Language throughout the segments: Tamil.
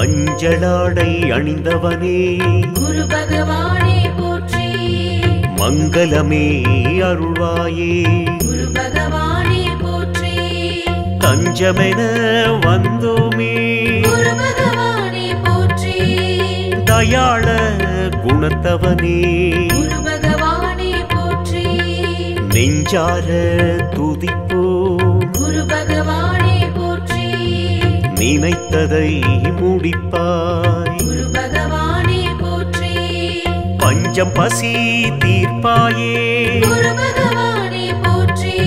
மஞ்சளாடை அணிந்தவனே குரு பகவானே போற்றி மங்களமே அருள்வாயே குரு பகவானே போற்றி தஞ்சமென வந்தோமே குரு பகவானே போற்றி தயாள குணத்தவனே குரு பகவானே போற்றி நெஞ்சார துதிப்போ குரு பகவானே போற்றி நினைத்ததை முடிப்பாய் குரு பகவானே போற்றி பஞ்சம் பசி தீர்ப்பாயே குரு பகவானே போற்றி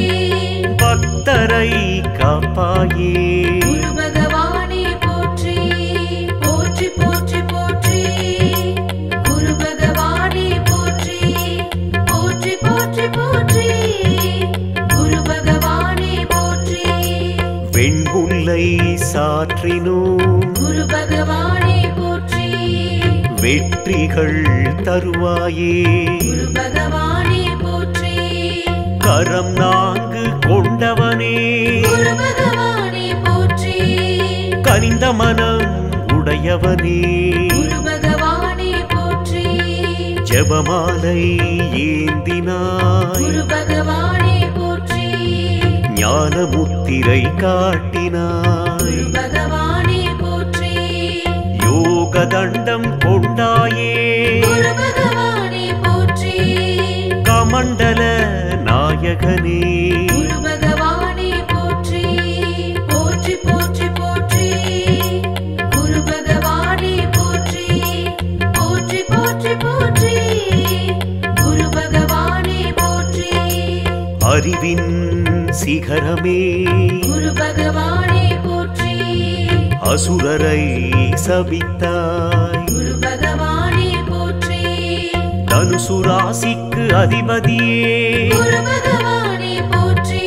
பக்தரை காப்பாயே குரு பகவானே போற்றி போற்றி போற்றி போற்றி குரு பகவானே போற்றி போற்றி போற்றி போற்றி குரு பகவானே போற்றி வெண்முல்லை சாற்றினோ குரு பகவானே போற்றி வெற்றிகள் தருவாயே குரு பகவானே போற்றி கரம் நான்கு கொண்டவனே குரு பகவானே போற்றி கனிந்த மனம் உடையவனே குரு பகவானே போற்றி ஜெபமாலை ஏந்தினாய் குரு பகவானே போற்றி ஞான முத்திரை காட்டினாய் குரு பகவானே போற்றி யோக தண்டம் கொண்டாயே குரு பகவானே போற்றி கமண்டல நாயகனே குரு பகவானே போற்றி போற்றி போற்றி போற்றி குரு பகவானே போற்றி போற்றி போற்றி போற்றி குரு பகவானே போற்றி அறிவின் சிகரமே குரு பகவானே போற்றி அசுரரை சபித்தாய் குரு பகவானே போற்றி தனுசு ராசிக்கு அதிபதியே குரு பகவானே போற்றி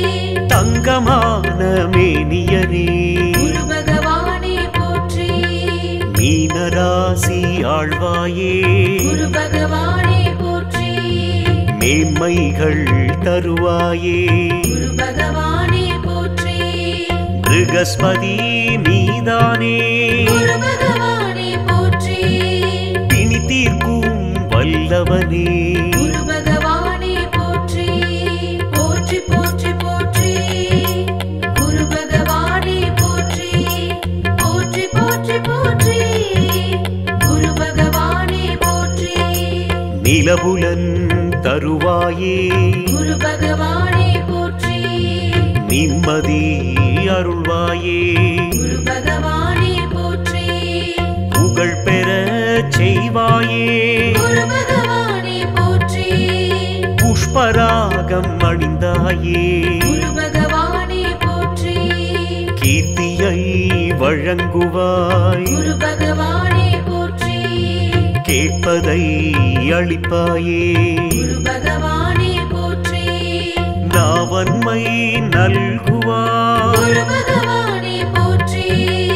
தங்கமான மேனியனே குரு பகவானே போற்றி மீனராசி ஆழ்வாயே குரு பகவானே போற்றி மேன்மைகள் தருவாயே குரு பகவானே போற்றி பிருகஸ்பதி நீதானே குரு பகவானே போற்றி பிணி தீர்க்கும் வல்லவனே குரு பகவானே போற்றி போற்றி போற்றி போற்றி குரு பகவானே போற்றி போற்றி போற்றி போற்றி குரு பகவானே போற்றி நிலபுலன் தருவாயே குரு பகவானே போற்றி நிம்மதி அருள்வாயே குரு பகவானே போற்றி புகழ் பெற செய்வாயே குரு பகவானே போற்றி புஷ்பராகம் அணிந்தாயே குரு பகவானே போற்றி கீர்த்தியை வழங்குவாய் குரு பகவானே போற்றி கேட்பதை அளிப்பாயே குரு பகவானே போற்றி நாவன்மை நல்குவாய் குரு பகவானே போற்றி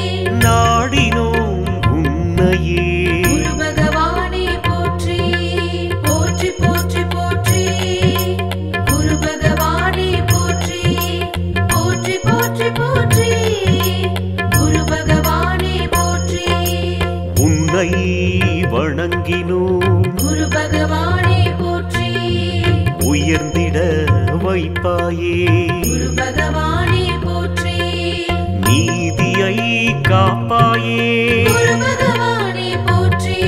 நாடினோம் உன்னையே குரு பகவானே போற்றி போற்றி போற்றி போற்றி குரு பகவானே போற்றி போற்றி போற்றி போற்றி குரு பகவானே போற்றி உன்னை வணங்கினோம் குரு பகவானே போற்றி உயர்ந்திட வைப்பாயே குரு பகவானே போற்றி நீதியை காப்பாயே குரு பகவானே போற்றி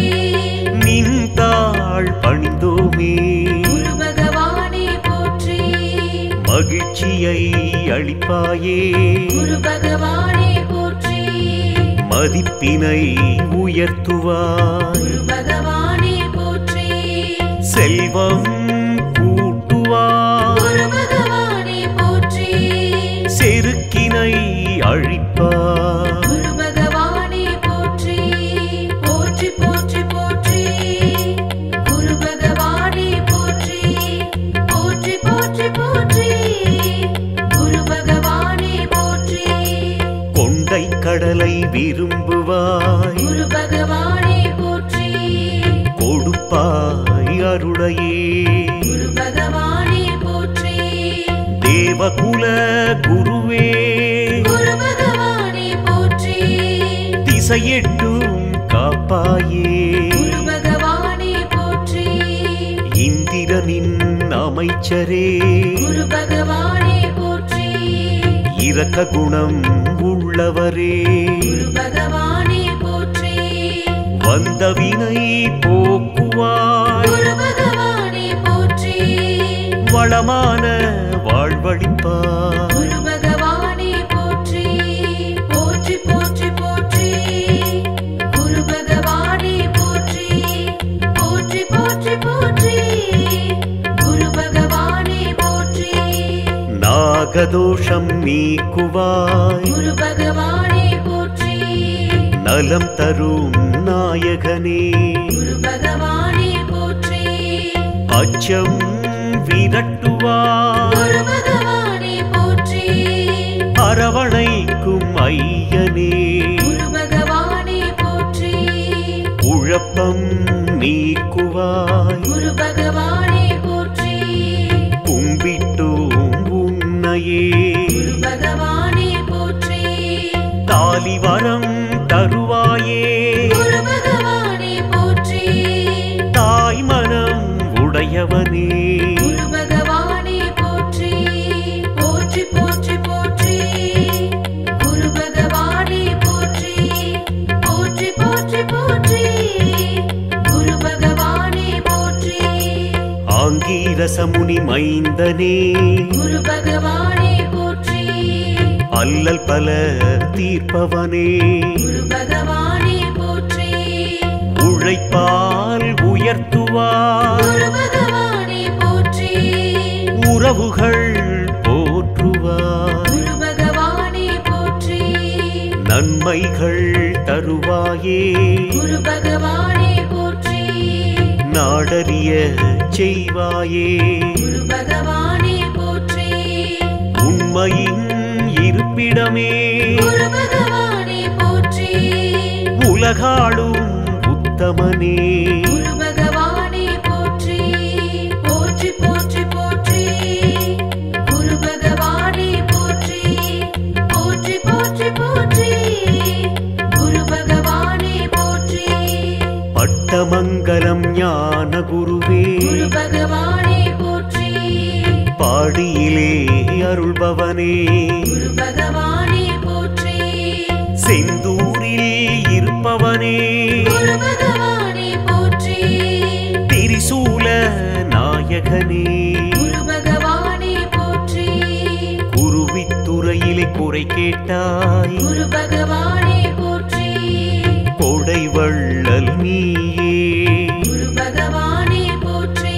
நின்றாள் பணிந்தோமே குரு பகவானே போற்றி மகிழ்ச்சியை அளிப்பாயே குரு பகவானே போற்றி மதிப்பினை உயர்த்துவாய் குரு பகவானே போற்றி செல்வம் கூட்டுவாய் குரு பகவானே போற்றி செருக்கினை அழிப்பாய் குரு பகவானே போற்றி போற்றி போற்றி போற்றி குரு பகவானே போற்றி போற்றி போற்றி போற்றி குரு பகவானே போற்றி கொண்டை கடலை விரும்புவாய் குரு பகவானே போற்றி கொடுப்பாய் அருளையே குரு பகவானே போற்றி தேவகுல குருவே குரு பகவானே போற்றி திசையெட்டும் காப்பாயே குரு பகவானே போற்றி இந்திரனின் அமைச்சரே குரு பகவானே போற்றி இரக்க குணம் உள்ளவரே குரு பகவானே போற்றி வந்த வினை போக்குவாய் குரு பகவானே போற்றி வளமான வாழ்வழிப்பாய் குரு பகவானே போற்றி போற்றி போற்றி போற்றி குரு பகவானே போற்றி போற்றி போற்றி போற்றி குரு பகவானே போற்றி நாகதோஷம் நீக்குவாய் குரு பகவானே போற்றி நலம் தரும் நாயகனே குரு பகவானே போற்றி அச்சம் விரட்டுவாய் குரு பகவானே போற்றி அரவணைக்கும் ஐயனே குரு பகவானே போற்றி குழப்பம் நீக்குவாய் குரு பகவானே போற்றி கும்பிட்டோம் உன்னையே குரு பகவானே போற்றி தாலி வரம் தருவாயே குரு பகவானே போற்றி தாய் மனம் உடையவனே குரு பகவானே போற்றி போற்றி போற்றி போற்றி குரு பகவானே போற்றி போற்றி போற்றி போற்றி குரு பகவானே போற்றி ஆங்கீரசமுனி மைந்தனே குரு பகவானே போற்றி அல்லல் பல தீர்ப்பவனே குரு பகவானே போற்றி உழைப்பால் உயர்த்துவாய் குரு பகவானே போற்றி உறவுகள் போற்றுவாய் குரு பகவானே போற்றி நன்மைகள் தருவாயே குரு பகவானே போற்றி நாடறிய செய்வாயே குரு பகவானே போற்றி உண்மையின் இருப்பிடமே குரு பகவானே போற்றி உலகாளும் உத்தமனே குரு பகவானே போற்றி போற்றி போற்றி போற்றி குரு பகவானே போற்றி போற்றி போற்றி போற்றி குரு பகவானே போற்றி பட்டமங்கலம் ஞான குருவே குரு பகவானே போற்றி பாடியிலே அருள்பவனே குரு பகவானே போற்றி செந்தூரில் இருப்பவனே குரு பகவானே போற்றி திரிசூல நாயகனே குரு பகவானே போற்றி குருவித்துறையிலே குறை கேட்டாய் குரு பகவானே போற்றி கொடை வள்ளல் நீயே குரு பகவானே போற்றி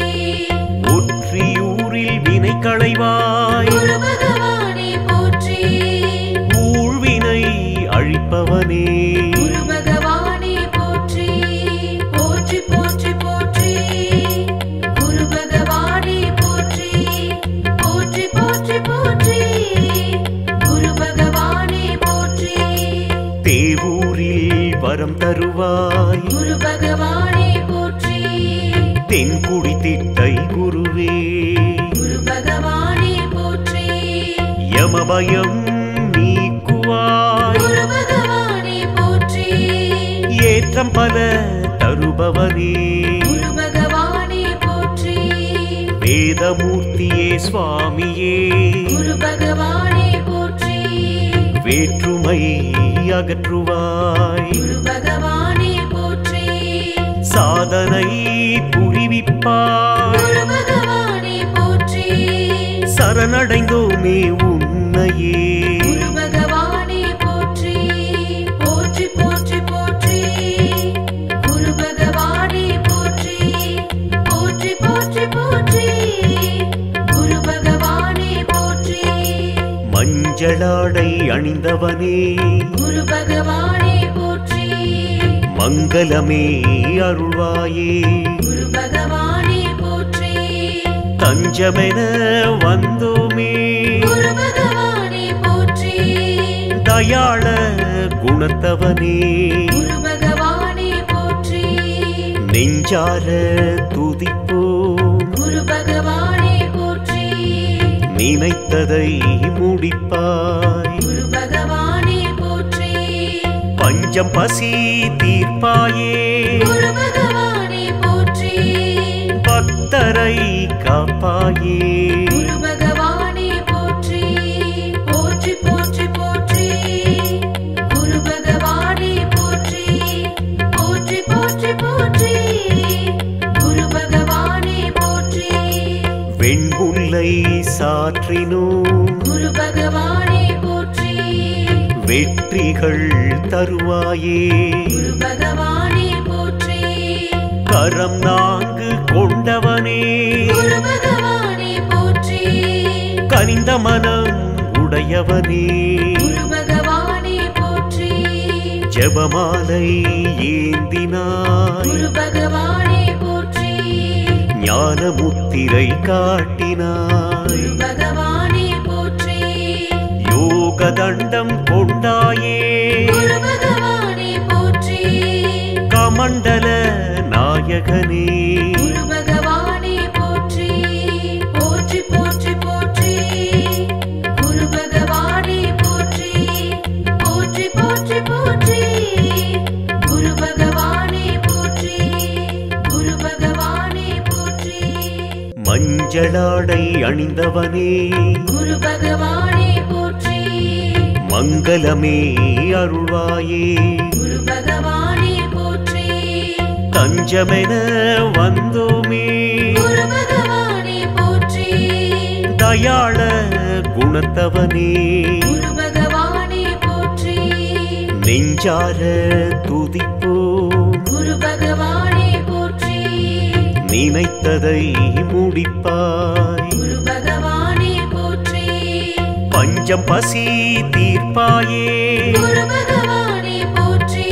ஒற்றியூரில் வினை களைவாய் குரு பகவானே போற்றி ஊழ்வினை அழிப்பவனே குரு பகவானே போற்றி போற்றி போற்றி போற்றி குரு பகவானே போற்றி போற்றி போற்றி போற்றி குரு பகவானே போற்றி தேவூரில் வரம் தருவாய் குரு பகவானே போற்றி தென்குடி திட்டை குருவே குரு பகவானே போற்றி யமபயம் நீக்குவாய் குரு பகவானே போற்றி ஏற்றம் பல தருபவனே குரு பகவானே போற்றி வேதமூர்த்தியே சுவாமியே குரு பகவானே போற்றி வேற்றுமை அகற்றுவாய் குரு பகவானே போற்றி சாதனை புரிவிப்பாய் குரு பகவானே போற்றி சரணடைந்தோமே உன்னையே குரு பகவானே போற்றி போற்றி போற்றி போற்றி குரு பகவானே போற்றி போற்றி போற்றி போற்றி குரு பகவானே போற்றி மஞ்சளாடை அணிந்தவனே குரு பகவானே போற்றி மங்களமே அருள்வாயே குரு பகவானே போற்றி தஞ்சமென வந்தோமே குரு பகவானே போற்றி தயாள குணத்தவனே குரு பகவானே போற்றி நெஞ்சார துதிப்போம் குரு பகவானே போற்றி நினைத்ததை முடிப்பாய் குரு பகவானே போற்றி பஞ்ச பஞ்சம் பசி தீர்ப்பாயே குரு பகவானே போற்றி பக்தரை காப்பாயே குரு பகவானே போற்றி போற்றி போற்றி போற்றி குரு பகவானே போற்றி போற்றி போற்றி போற்றி குரு பகவானே போற்றி வெண்புல்லை சாற்றினோம் குரு பகவானே போற்றி வெற்றிகள் தருவாயே குரு பகவானே போற்றி கரம் நான்கு கொண்டவனே குரு பகவானே போற்றி கனிந்த மனம் உடையவனே குரு பகவானே போற்றி ஜெபமாலை ஏந்தினாய் குரு பகவானே போற்றி ஞான முத்திரை காட்டினாய் குரு பகவானே போற்றி யோக தண்டம் கொண்டாயே குரு பகவானே போற்றி கமண்டல நாயகனே குரு பகவானே போற்றி போற்றி போற்றி போற்றி குரு பகவானே போற்றி போற்றி போற்றி போற்றி குரு பகவானே போற்றி குரு பகவானே போற்றி மஞ்சளாடை அணிந்தவனே குரு பகவானே போற்றி மங்களமே அருள்வாயே குரு பகவானே போற்றி தஞ்சமென வந்தோமே குரு பகவானே போற்றி தயாள குணத்தவனே குரு பகவானே போற்றி நெஞ்சார துதிப்போம் குரு பகவானே போற்றி நினைத்ததை முடிப்பாய் குரு பகவானே போற்றி பஞ்சம் பசி தீர்ப்பாயே குரு பகவானே போற்றி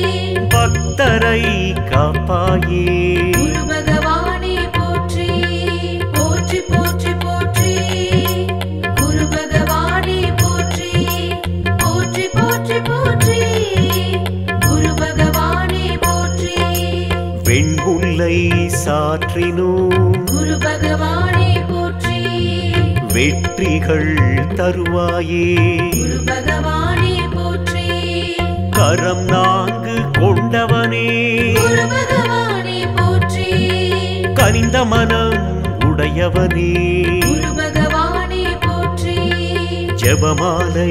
பக்தரை காப்பாயே குரு பகவானே போற்றி போற்றி போற்றி போற்றி குரு பகவானே போற்றி போற்றி போற்றி போற்றி குரு பகவானே போற்றி வெண்புல்லை சாற்றினோம் குரு பகவானே போற்றி வெற்றிகள் தருவாயே குரு பகவானே போற்றி கரம் நான்கு கொண்டவனே குரு பகவானே போற்றி கனிந்த மனம் உடையவனே குரு பகவானே போற்றி ஜெபமாலை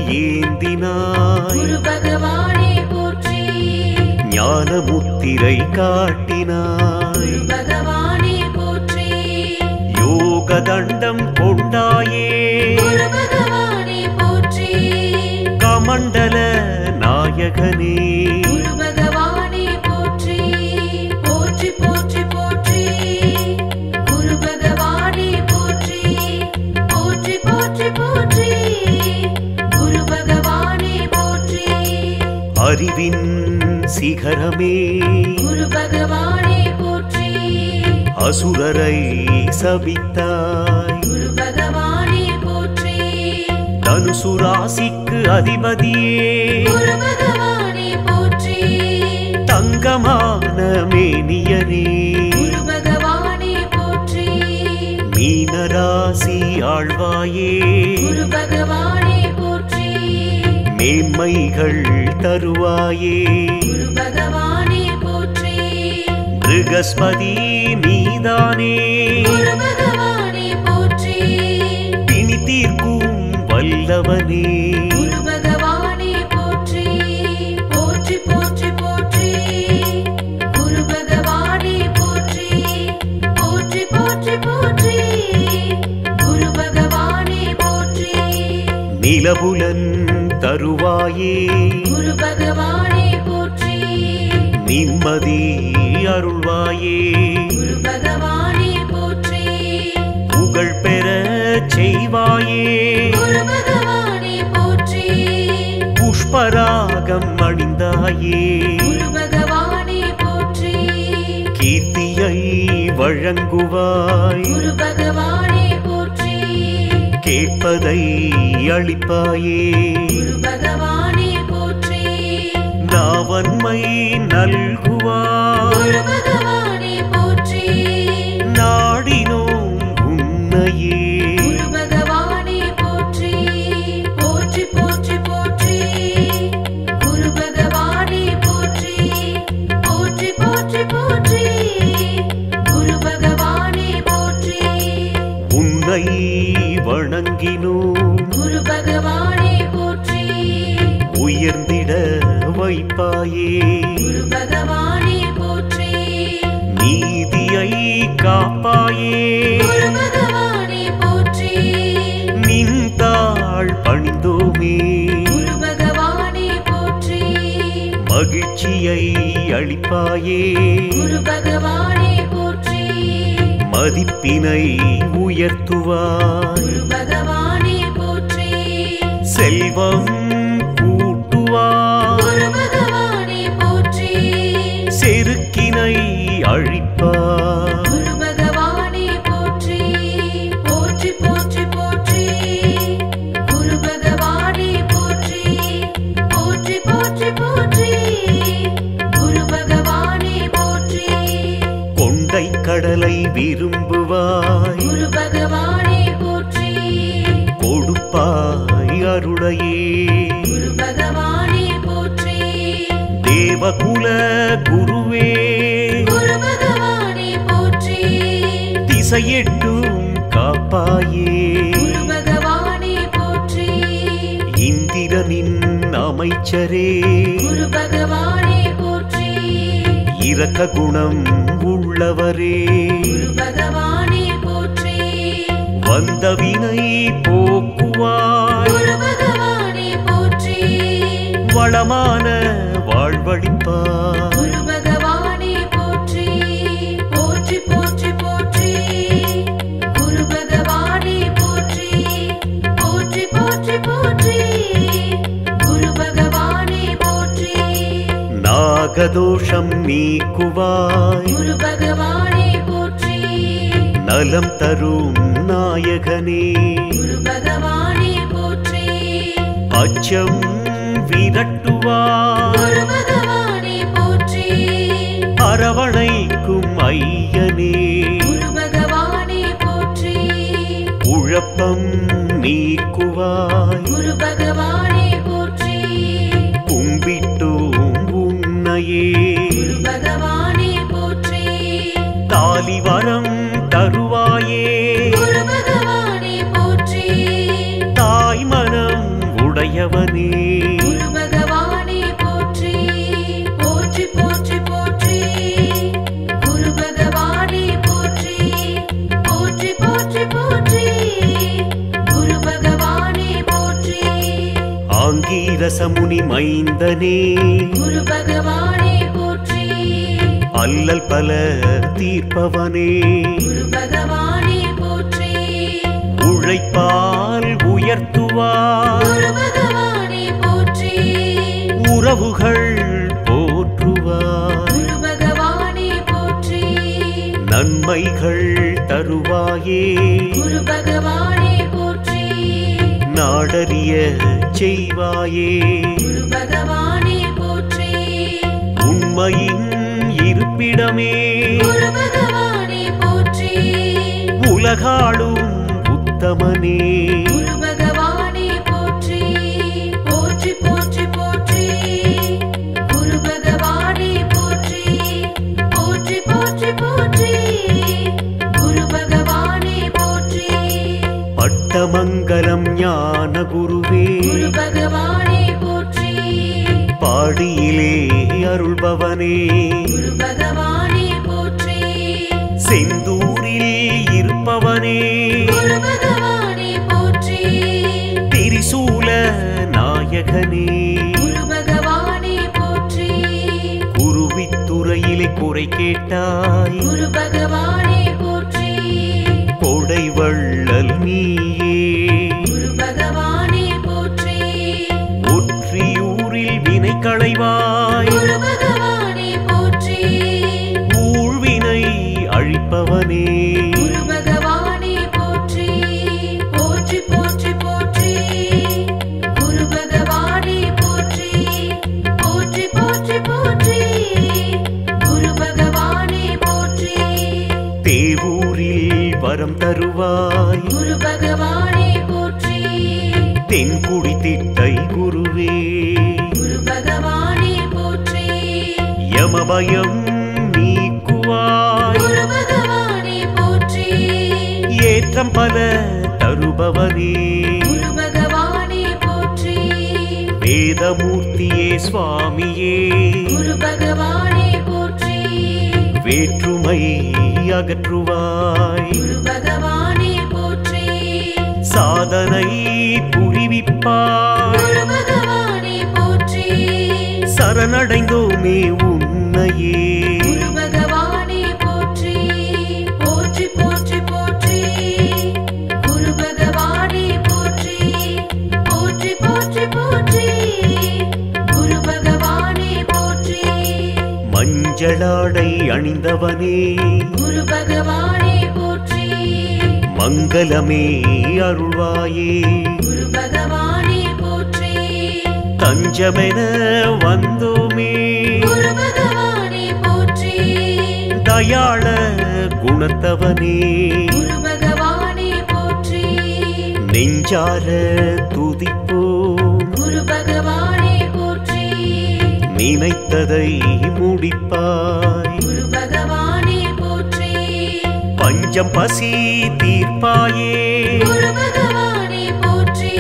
ஏந்தினாய் குரு பகவானே போற்றி ஞான முத்திரை காட்டினாய் குரு பகவானே போற்றி யோக தண்டம் கொண்டாயே குரு பகவானே போற்றி கமண்டல நாயகனே குரு பகவானே போற்றி போற்றி போற்றி போற்றி குரு பகவானே போற்றி போற்றி போற்றி போற்றி குரு பகவானே போற்றி அறிவின் சிகரமே குரு பகவானே போற்றி அசுரரை சபித்தாய் குரு பகவானே போற்றி தனுசு ராசிக்கு அதிபதியே குரு பகவானே போற்றி தங்கமான மேனியனே குரு பகவானே போற்றி மீனராசி ஆழ்வாயே குரு பகவானே போற்றி மேன்மைகள் தருவாயே குரு பகவானே போற்றி பிருகஸ்பதி நீதானே குரு பகவானே போற்றி பிணி தீர்க்கும் வல்லவனே குரு பகவானே போற்றி போற்றி போற்றி போற்றி குரு பகவானே போற்றி போற்றி போற்றி போற்றி குரு பகவானே போற்றி நிலபுலன் தருவாயே குரு பகவானே போற்றி நிம்மதி அருள்வாயே குரு பகவானே போற்றி புகழ் பெற செய்வாயே குரு பகவானே போற்றி புஷ்பராகம் அணிந்தாயே குரு பகவானே போற்றி கீர்த்தியை வழங்குவாய் குரு பகவானே போற்றி கேட்பதை அளிப்பாயே குரு பகவானே போற்றி நாவன்மை நல்குவாய் குரு பகவானே போற்றி நாடினோம் உன்னையே குரு பகவானே போற்றி போற்றி போற்றி போற்றி குரு பகவானே வணங்கினோம் குரு பகவானே போற்றி உயர்ந்திட வைப்பாயே குரு பகவானே போற்றி நீதியை காப்பாயே குரு பகவானே போற்றி நின்றாள் பணிந்தோமே குரு பகவானே போற்றி மகிழ்ச்சியை அளிப்பாயே குரு பகவானே போற்றி மதிப்பினை உயர்த்துவாய் குரு பகவானே போற்றி செல்வம் கூட்டுவாய் குரு பகவானே போற்றி செருக்கினை அழிப்பாய் குரு பகவானே போற்றி போற்றி போற்றி போற்றி குரு பகவானே போற்றி போற்றி போற்றி போற்றி குரு பகவானே போற்றி கொண்டை கடலை விரும்புவாய் குரு பகவானே போற்றி கொடுப்பாய் அருளையே குரு பகவானே போற்றி தேவகுல குருவே குரு பகவானே போற்றி திசையெட்டும் காப்பாயே குரு பகவானே போற்றி இந்திரனின் அமைச்சரே குரு பகவானே போற்றி இரக்க குணம் உள்ளவரே குரு பகவானே போற்றி வந்த வினை போக்குவாய் குரு பகவானே போற்றி வளமான வாழ்வழிப்பாய் குரு பகவானே போற்றி போற்றி போற்றி போற்றி குரு பகவானே போற்றி போற்றி போற்றி போற்றி குரு பகவானே போற்றி நாகதோஷம் நீக்குவாய் குரு பகவானே போற்றி நலம் தரும் நாயகனே குரு பகவானே போற்றி அச்சம் விரட்டுவாய் குரு பகவானே போற்றி அரவணைக்கும் ஐயனே குரு பகவானே போற்றி குழப்பம் நீக்குவாய் குரு பகவானே போற்றி கும்பிட்டோம் உன்னையே குரு பகவானே போற்றி தாலி வரம் தருவாயே குரு பகவானே போற்றி தாய் மனம் உடையவனே குரு பகவானே போற்றி போற்றி போற்றி போற்றி குரு பகவானே போற்றி போற்றி போற்றி போற்றி குரு பகவானே போற்றி ஆங்கீரசமுனி மைந்தனே குரு பகவானே போற்றி அல்லல் பல தீர்ப்பவனே குரு பகவானே போற்றி உழைப்பால் உயர்த்துவாய் குரு பகவானே போற்றி உறவுகள் போற்றுவாய் குரு பகவானே போற்றி நன்மைகள் தருவாயே குரு பகவானே போற்றி நாடறிய செய்வாயே குரு பகவானே போற்றி உண்மையின் இருப்பிடமே குரு பகவானே போற்றி உலகாளும் உத்தமனே குரு பகவானே போற்றி போற்றி போற்றி போற்றி குரு பகவானே போற்றி போற்றி போற்றி போற்றி குரு பகவானே போற்றி பட்டமங்கலம் ஞான குருவே குரு பகவானே போற்றி பாடியிலே அருள்பவனே குரு பகவானே போற்றி செந்தூரில் இருப்பவனே குரு பகவானே போற்றி திரிசூல நாயகனே குரு பகவானே போற்றி குருவித்துறையிலே குறை கேட்டாய் குரு பகவானே போற்றி கொடை வள்ளல் நீயே குரு பகவானே போற்றி ஒற்றியூரில் வினை களைவாய் குரு பகவானே போற்றி ஊழ்வினை அழிப்பவனே குரு பகவானே போற்றி போற்றி போற்றி போற்றி குரு பகவானே போற்றி போற்றி போற்றி போற்றி குரு பகவானே போற்றி தேவூரில் வரம் தருவாய் குரு பகவானே போற்றி தென்குடி திட்டை குருவே குரு பகவானே போற்றி யமபயம் நீக்குவாய் குரு பகவானே போற்றி ஏற்றம் பல தருபவனே குரு பகவானே போற்றி வேதமூர்த்தியே சுவாமியே குரு பகவானே போற்றி வேற்றுமை அகற்றுவாய் குரு பகவானே போற்றி சாதனை புரிவிப்பாய் குரு பகவானே போற்றி சரணடைந்தோமே உன்னையே குரு பகவானே போற்றி போற்றி போற்றி போற்றி குரு பகவானே போற்றி போற்றி போற்றி போற்றி குரு பகவானே போற்றி மஞ்சளாடை அணிந்தவனே குரு பகவானே போற்றி மங்களமே அருள்வாயே குரு பகவானே போற்றி தஞ்சமென வந்தோமே குரு பகவானே போற்றி தயாள குணத்தவனே குரு பகவானே போற்றி நெஞ்சார துதிப்போம் குரு பகவானே போற்றி நினைத்ததை முடிப்பாய் குரு பகவானே போற்றி பஞ்சம் பசி தீர்ப்பாயே குரு பகவானே போற்றி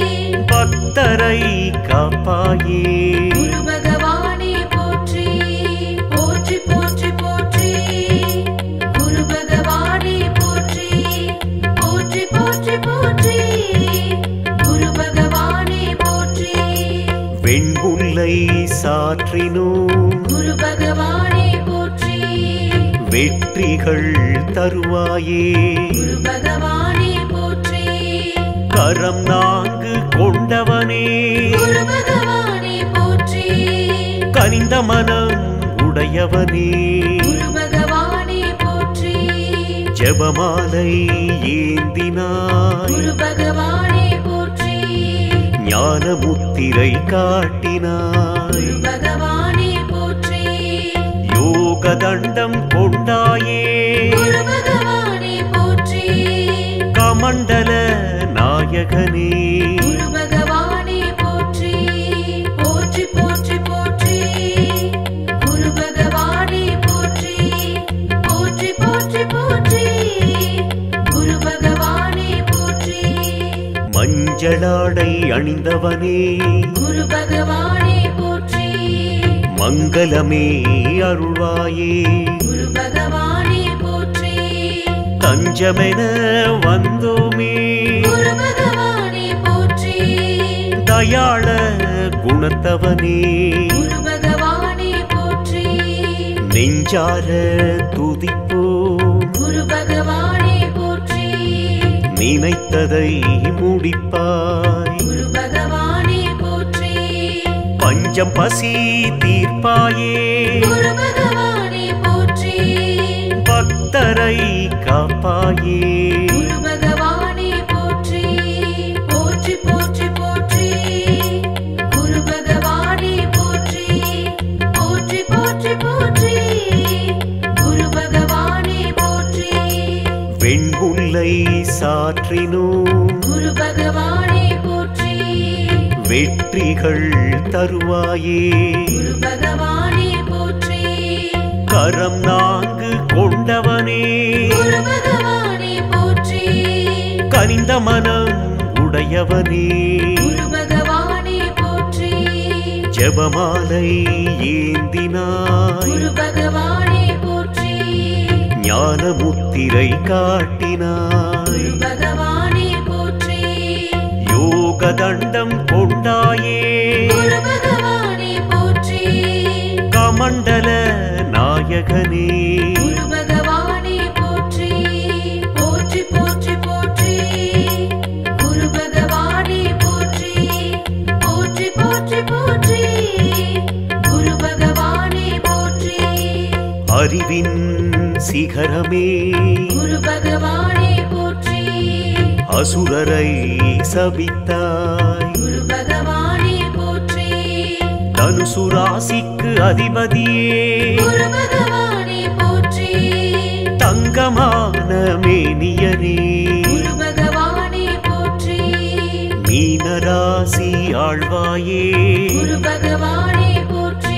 பக்தரை காப்பாயே குரு பகவானே போற்றி போற்றி போற்றி போற்றி குரு பகவானே போற்றி போற்றி போற்றி போற்றி குரு பகவானே போற்றி வெண்புல்லை சாற்றினோம் குரு பகவானே போற்றி வெற்றிகள் தருவாயே குரு பகவானே போற்றி கரம் நான்கு கொண்டவனே குரு பகவானே போற்றி கனிந்த மனம் உடையவனே குரு பகவானே போற்றி ஜெபமாலை ஏந்தினாய் குரு பகவானே போற்றி ஞான முத்திரை காட்டினாய் குரு பகவானே போற்றி யோக தண்டம் கொண்டாயே குரு பகவானே போற்றி கமண்டல நாயகனே குரு பகவானே போற்றி போற்றி போற்றி போற்றி குரு பகவானே போற்றி போற்றி போற்றி போற்றி குரு பகவானே போற்றி மஞ்சளாடை அணிந்தவனே குரு பகவானே போற்றி மங்களமே அருள்வாயே குரு பகவானே போற்றி தஞ்சமென வந்தோமே குரு பகவானே போற்றி தயாள குணத்தவனே குரு பகவானே போற்றி நெஞ்சார துதிப்போம் குரு பகவானே போற்றி நினைத்ததை முடிப்பாய் குரு பகவானே போற்றி பஞ்சம் பசி தீர்ப்பாயே குரு பகவானே போற்றி பக்தரை காப்பாயே குரு பகவானே போற்றி போற்றி போற்றி போற்றி குரு பகவானே போற்றி போற்றி போற்றி போற்றி குரு பகவானே போற்றி வெண்புல்லை சாற்றினோம் குரு பகவானே போற்றி வெற்றிகள் தருவாயே குரு பகவானே போற்றி கரம் நான்கு கொண்டவனே குரு பகவானே போற்றி கனிந்த மனம் உடையவனே குரு பகவானே போற்றி ஜெபமாலை ஏந்தினாய் குரு பகவானே போற்றி ஞான முத்திரை காட்டினாய் குரு பகவானே போற்றி யோக தண்டம் கொண்டாயே குரு பகவானே போற்றி கமண்டல நாயகனே குரு பகவானே போற்றி போற்றி போற்றி போற்றி குரு பகவானே போற்றி போற்றி போற்றி போற்றி குரு பகவானே போற்றி அறிவின் சிகரமே குரு பகவானே போற்றி அசுரரை சபித்தாய் குரு பகவானே போற்றி தனுசு ராசிக்கு அதிபதியே குரு பகவானே போற்றி தங்கமான மேனியரே குரு பகவானே போற்றி மீனராசி ஆழ்வாயே குரு பகவானே போற்றி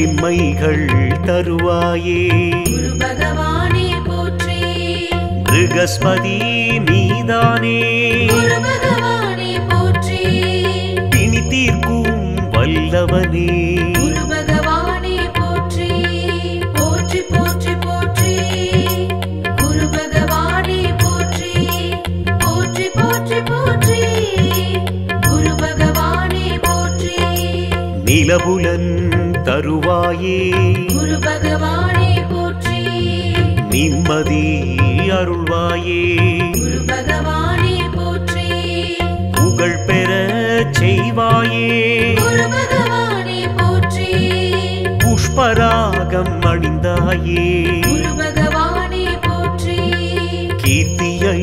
மேன்மைகள் தருவாயே குரு பகவானே போற்றி மிருக பிருகஸ்பதி நீதானே குரு பகவானே போற்றி பிணி தீர்க்கும் வல்லவனே குரு பகவானே போற்றி போற்றி போற்றி போற்றி குரு பகவானே போற்றி போற்றி போற்றி போற்றி குரு பகவானே போற்றி நிலபுலன் தருவாயே குரு பகவானே போற்றி நிம்மதி அருள்வாயே குரு பகவானே போற்றி புகழ் பெற செய்வாயே குரு பகவானே போற்றி புஷ்பராகம் அணிந்தாயே குரு பகவானே போற்றி கீர்த்தியை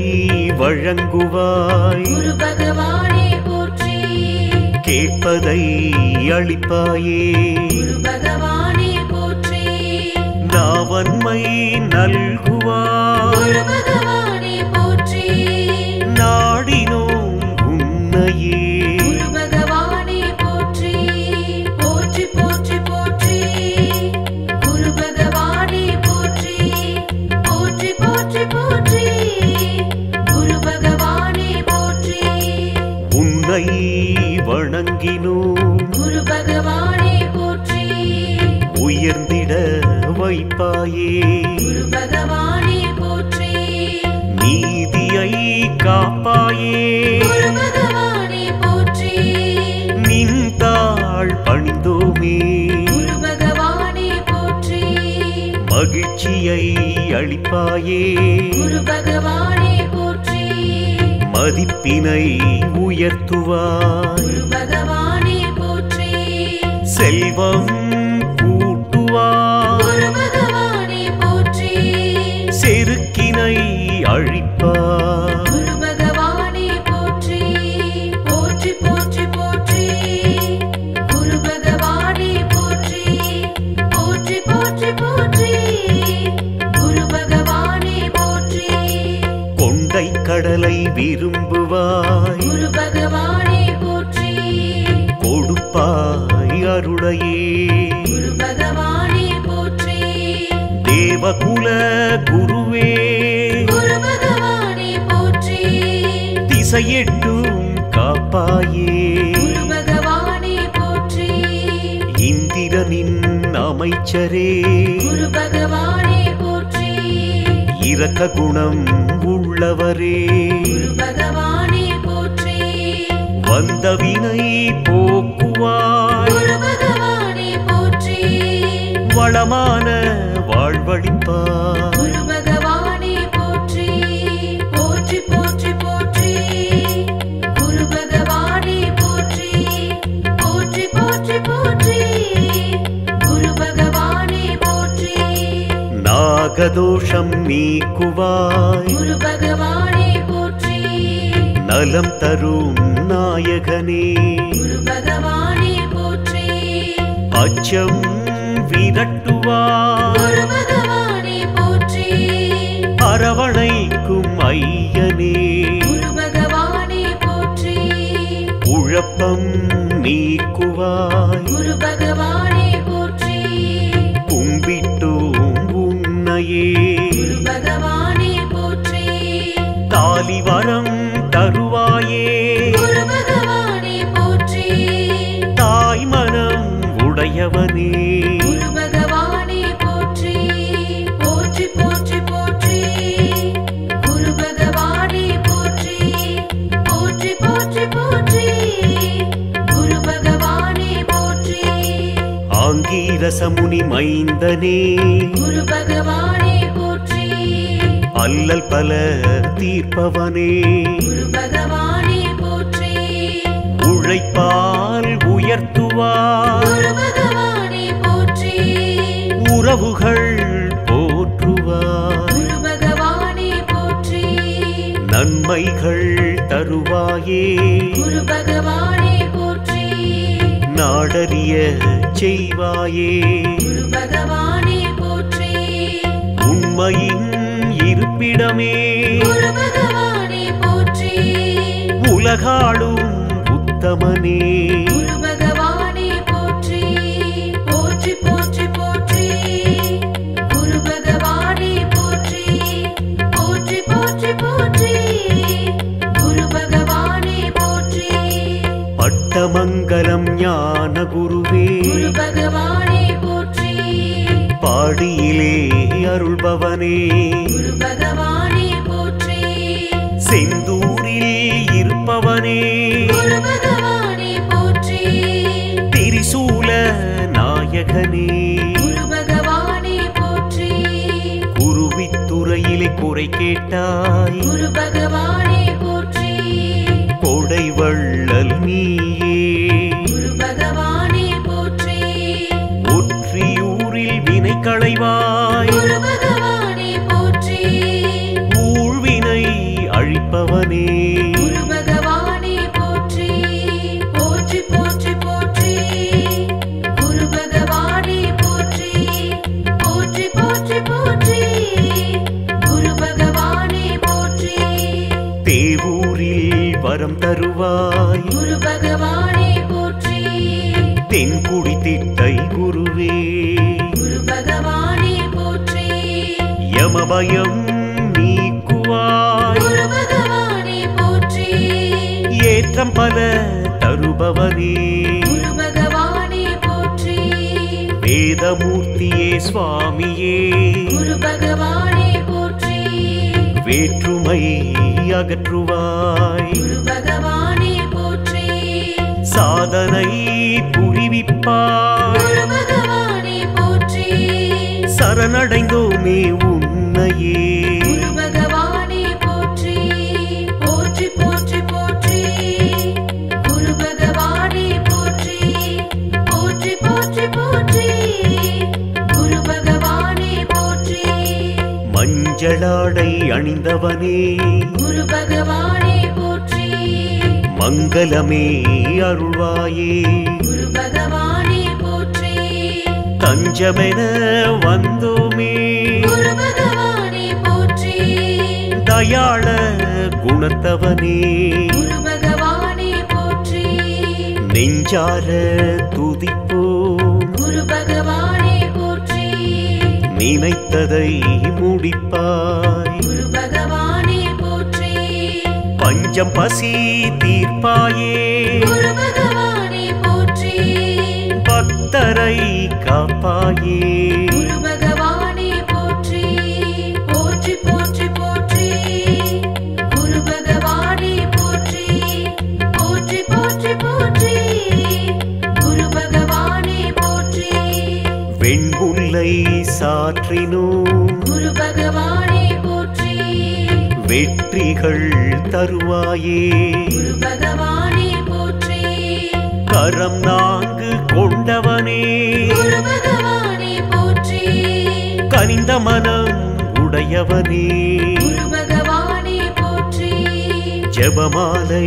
வழங்குவாய் குரு பகவானே போற்றி கேட்பதை அளிப்பாயே குரு பகவானே போற்றி நாவன்மை நல்குவாய் குரு பகவானே போற்றி நாடினோம் உன்னையே குரு பகவானே போற்றி போற்றி போற்றி போற்றி குரு பகவானே போற்றி போற்றி போற்றி போற்றி குரு பகவானே போற்றி உன்னை வணங்கினோம் குரு பகவானே போற்றி உயர்ந்திட வைப்பாயே குரு பகவானே போற்றி நீதியை காப்பாயே குரு பகவானே போற்றி நின்றாள் பணிந்தோமே குரு பகவானே போற்றி மகிழ்ச்சியை அளிப்பாயே குரு பகவானே போற்றி மதிப்பினை உயர்த்துவாய் குரு பகவானே போற்றி செல்வம் கூட்டுவாய் குரு பகவானே போற்றி செருக்கினை அழிப்பாய் குரு பகவானே போற்றி போற்றி போற்றி போற்றி குரு பகவானே போற்றி போற்றி போற்றி போற்றி குரு பகவானே போற்றி கொண்டை கடலை விரும்புவாய் குரு பகவானே போற்றி கொடுப்பாய் அருளையே குரு பகவானே போற்றி தேவகுல குருவே குரு பகவானே போற்றி திசையெட்டும் காப்பாயே குரு பகவானே போற்றி இந்திரனின் அமைச்சரே குரு பகவானே போற்றி இரக்க குணம் உள்ளவரே குரு பகவானே போற்றி வந்த வினை போக்குவாய் குரு பகவானே போற்றி வளமான வாழ்வழிப்பாய் குரு பகவானே போற்றி போற்றி போற்றி போற்றி குரு பகவானே போற்றி போற்றி போற்றி போற்றி குரு பகவானே போற்றி நாகதோஷம் நீக்குவாய் குரு பகவானே போற்றி நலம் தரும் நாயகனே குரு பகவானே போற்றி அச்சம் விரட்டுவாய் குரு பகவானே போற்றி அரவணைக்கும் ஐயனே குரு பகவானே போற்றி குழப்பம் நீக்குவாய் குரு பகவானே போற்றி கும்பிட்டோம் உன்னையே குரு பகவானே போற்றி தாலி வரம் தருவாயே குரு பகவானே போற்றி தாய் மனம் உடையவனே குரு பகவானே போற்றி போற்றி போற்றி போற்றி குரு பகவானே போற்றி போற்றி போற்றி போற்றி குரு பகவானே போற்றி ஆங்கீரசமுனி மைந்தனே குரு பகவானே போற்றி அல்லல் பல தீர்ப்பவனே குரு பகவானே போற்றி உழைப்பால் உயர்த்துவாய் குரு பகவானே போற்றி உறவுகள் போற்றுவாய் குரு பகவானே போற்றி நன்மைகள் தருவாயே குரு பகவானே போற்றி நாடறிய செய்வாயே குரு பகவானே போற்றி உண்மையின் இருப்பிடமே குரு பகவானே போற்றி உலகாளும் உத்தமனே குரு பகவானே போற்றி போற்றி போற்றி போற்றி குரு பகவானே போற்றி போற்றி போற்றி தருபவனே குரு பகவானே போற்றி செந்தூரில் இருப்பவனே குரு பகவானே போற்றி திரிசூல நாயகனே குரு பகவானே போற்றி குருவித்துறையிலே குறை கேட்டாய் குரு பகவானே போற்றி கொடை வள்ளல் நீயே குரு பகவானே போற்றி ஒற்றியூரில் வினை களைவாய் குரு பகவானே போற்றி ஊழ்வினை அழிப்பவனே குரு பகவானே போற்றி போற்றி போற்றி போற்றி குரு பகவானே போற்றி போற்றி போற்றி போற்றி குரு பகவானே போற்றி தேவூரில் வரம் தருவாய் குரு பகவானே போற்றி தென்குடி திட்டை குருவே குரு பகவானே போற்றி யமபயம் நீக்குவாய் குரு பகவானே போற்றி ஏற்றம் பல தருபவனே குரு பகவானே போற்றி வேதமூர்த்தியே சுவாமியே குரு பகவானே போற்றி வேற்றுமை அகற்றுவாய் குரு பகவானே போற்றி சாதனை புரிவிப்பாய் குரு பகவானே போற்றி சரணடைந்தோமே உன்னையே குரு பகவானே போற்றி போற்றி போற்றி போற்றி குரு பகவானே போற்றி போற்றி போற்றி போற்றி குரு பகவானே போற்றி மஞ்சளாடை அணிந்தவனே குரு பகவானே போற்றி மங்களமே அருள்வாயே குரு பகவானே போற்றி தஞ்சமென வந்தோமே குரு பகவானே போற்றி தயாள குணத்தவனே குரு பகவானே போற்றி நெஞ்சார துதிப்போம் குரு பகவானே போற்றி நினைத்ததை முடிப்பாய் குரு பகவானே போற்றி பஞ்சம் பசி தீர்ப்பாயே குரு பகவானே போற்றி பக்தரை காப்பாயே குரு பகவானே போற்றி போற்றி போற்றி போற்றி குரு பகவானே போற்றி போற்றி போற்றி போற்றி குரு பகவானே போற்றி வெண்முல்லை சாற்றினோம் குரு பகவானே போற்றி வெற்றிகள் தருவாயே குரு பகவானே போற்றி கரம் நான்கு கொண்டவனே குரு பகவானே போற்றி கனிந்த மனம் உடையவனே குரு பகவானே போற்றி ஜெபமாலை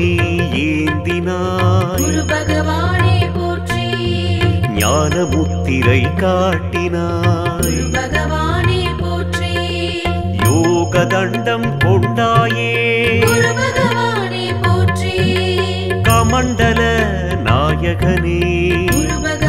ஏந்தினாய் குரு பகவானே போற்றி ஞான முத்திரை காட்டினாய் குரு பகவானே போற்றி யோக தண்டம் கொண்டாயே குரு பகவானே போற்றி கமண்டல நாயகனே குரு பகவானே